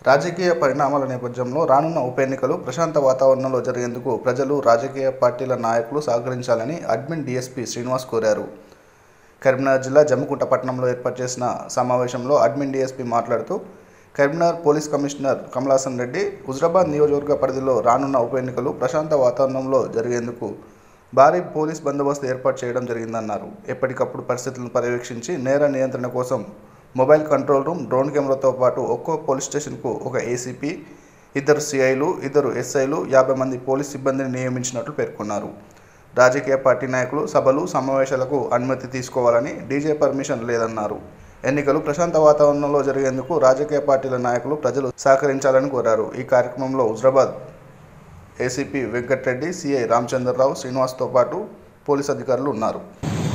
రాజకీయ పరిణామాల నేపథ్యంలో రానున్న ఉప ఎన్నికలు ప్రశాంత వాతావరణంలో జరిగేందుకు ప్రజలు రాజకీయ పార్టీల నాయకులు సహకరించాలని అడ్మిన్ డీఎస్పీ శ్రీనివాస్ కోరారు కరీంనగర్ జిల్లా జమ్మికుంట పట్టణంలో ఏర్పాటు చేసిన సమావేశంలో అడ్మిన్ డీఎస్పీ మాట్లాడుతూ కరీంనగర్ పోలీస్ కమిషనర్ కమలాసన్ రెడ్డి హుజరాబాద్ నియోజకవర్గ పరిధిలో రానున్న ఉప ఎన్నికలు ప్రశాంత వాతావరణంలో జరిగేందుకు భారీ పోలీస్ బందోబస్తు ఏర్పాటు చేయడం జరిగిందన్నారు ఎప్పటికప్పుడు పరిస్థితులను పర్యవేక్షించి నేర నియంత్రణ కోసం మొబైల్ కంట్రోల్ రూమ్ డ్రోన్ కెమెరాతో పాటు ఒక్కో పోలీస్ స్టేషన్కు ఒక ఏసీపీ ఇద్దరు సిఐలు ఇద్దరు ఎస్ఐలు యాభై మంది పోలీస్ సిబ్బందిని నియమించినట్లు పేర్కొన్నారు రాజకీయ పార్టీ నాయకులు సభలు సమావేశాలకు అనుమతి తీసుకోవాలని డీజే పర్మిషన్ లేదన్నారు ఎన్నికలు ప్రశాంత వాతావరణంలో జరిగేందుకు రాజకీయ పార్టీల నాయకులు ప్రజలు సహకరించాలని కోరారు ఈ కార్యక్రమంలో హుజరాబాద్ ఏసీపీ వెంకట్రెడ్డి సిఐ రామచంద్రరావు శ్రీనివాస్తో పాటు పోలీస్ అధికారులు ఉన్నారు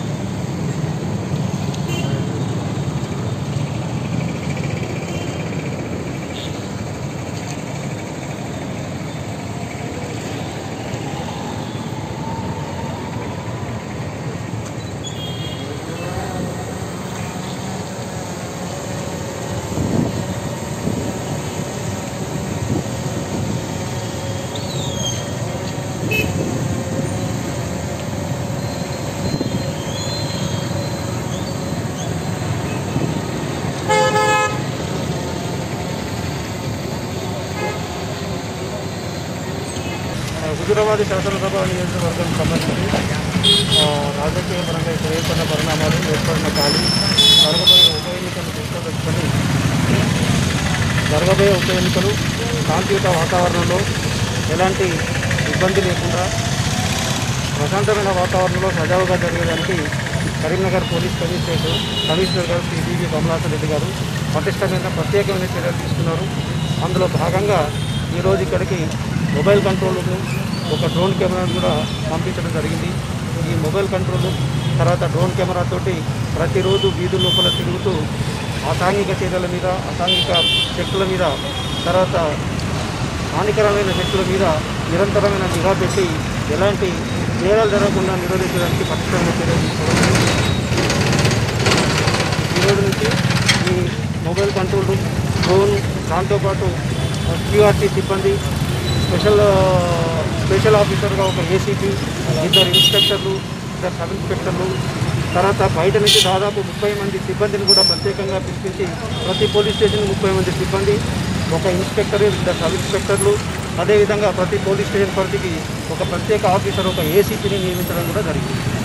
హుజురాబాద్ శాసనసభ నియోజకవర్గం సంబంధించి ఆ, రాజకీయ పరంగా ఇక్కడ ఏర్పడిన పరిణామాలు ఏర్పడిన ఖాళీ జరగబోయే ఉప ఎన్నికలు దృష్టిలో పెట్టుకొని జరగబోయే ఉప ఎన్నికలు శాంతియుత వాతావరణంలో ఎలాంటి ఇబ్బంది లేకుండా ప్రశాంతమైన వాతావరణంలో సజావుగా జరిగేదానికి కరీంనగర్ పోలీస్ కమిషనరేట్ కమిషనర్ గారు శ్రీ డివి కమలాసన్ రెడ్డి గారు పటిష్టమైన ప్రత్యేకమైన చర్యలు తీసుకున్నారు అందులో భాగంగా ఈరోజు ఇక్కడికి మొబైల్ కంట్రోల్ను ఒక డ్రోన్ కెమెరాను కూడా పంపించడం జరిగింది ఈ మొబైల్ కంట్రోల్ తర్వాత డ్రోన్ కెమెరా తోటి ప్రతిరోజు వీధుల లోపల తిరుగుతూ అసాంఘిక చర్యల మీద అసాంఘిక శక్తుల మీద తర్వాత హానికరమైన శక్తుల మీద నిరంతరమైన నిఘా పెట్టి ఎలాంటి నేరాలు జరగకుండా నిరోధించడానికి పటిష్టమైన చర్యలు తీసుకోవాలి ఈరోజు నుంచి ఈ మొబైల్ కంట్రోల్ రూమ్ డ్రోన్ దాంతోపాటు క్యూఆర్టీ సిబ్బంది స్పెషల్ ఆ, స్పెషల్ ఆఫీసర్గా ఒక ఏసీపీ ఇద్దరు ఇన్స్పెక్టర్లు ఇద్దరు సబ్ ఇన్స్పెక్టర్లు తర్వాత బయట నుంచి దాదాపు ముప్పై మంది సిబ్బందిని కూడా ప్రత్యేకంగా పిలిపించి ప్రతి పోలీస్ స్టేషన్ ముప్పై మంది సిబ్బంది ఒక ఇన్స్పెక్టర్ ఇద్దరు సబ్ ఇన్స్పెక్టర్లు అదేవిధంగా ప్రతి పోలీస్ స్టేషన్ పరిధికి ఒక ప్రత్యేక ఆఫీసర్ ఒక ఏసీపీని నియమించడం కూడా జరిగింది